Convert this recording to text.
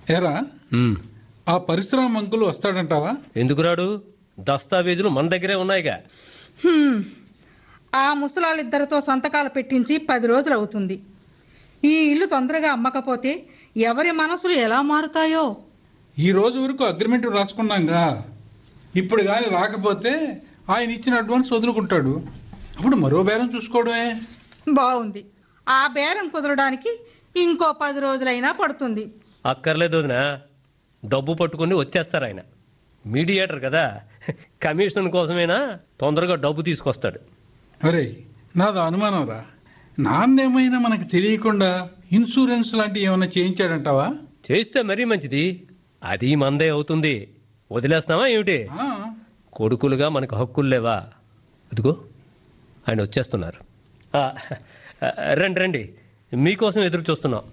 ఏరా ఉమ్, ఆ పరిశ్రమ అంకులు వస్తాడంటావా ఎందుకు రాడు దస్తావేజులు మన దగ్గరే ఉన్నాయిగా హ్మ్. ఆ ముసలాళ్ళిద్దరితో సంతకాలు పెట్టించి పది రోజులు అవుతుంది ఈ ఇల్లు తొందరగా అమ్మకపోతే ఎవరి మనసులు ఎలా మారుతాయో ఈ రోజు వరకు అగ్రిమెంట్ రాసుకున్నాంగా ఇప్పుడు కానీ రాకపోతే ఆయన ఇచ్చిన అడ్వాన్స్ వదులుకుంటాడు అప్పుడు మరో బేరం చూసుకోవడమే బాగుంది ఆ బేరం కుదరడానికి ఇంకో పది రోజులైనా పడుతుంది అక్కర్లేదు వదిన డబ్బు పట్టుకుని వచ్చేస్తారు ఆయన మీడియేటర్ కదా కమిషన్ కోసమైనా తొందరగా డబ్బు తీసుకొస్తాడు అరే నాది అనుమానం రా నాన్నేమైనా మనకు తెలియకుండా ఇన్సూరెన్స్ లాంటివి ఏమైనా చేయించాడంటావా చేస్తే మరీ మంచిది అది మందే అవుతుంది వదిలేస్తామా ఏమిటి ఆ, కొడుకులుగా మనకు హక్కులు లేవా ఇదిగో ఆయన వచ్చేస్తున్నారు ఆ, రండి రండి మీకోసం ఎదురు చూస్తున్నాం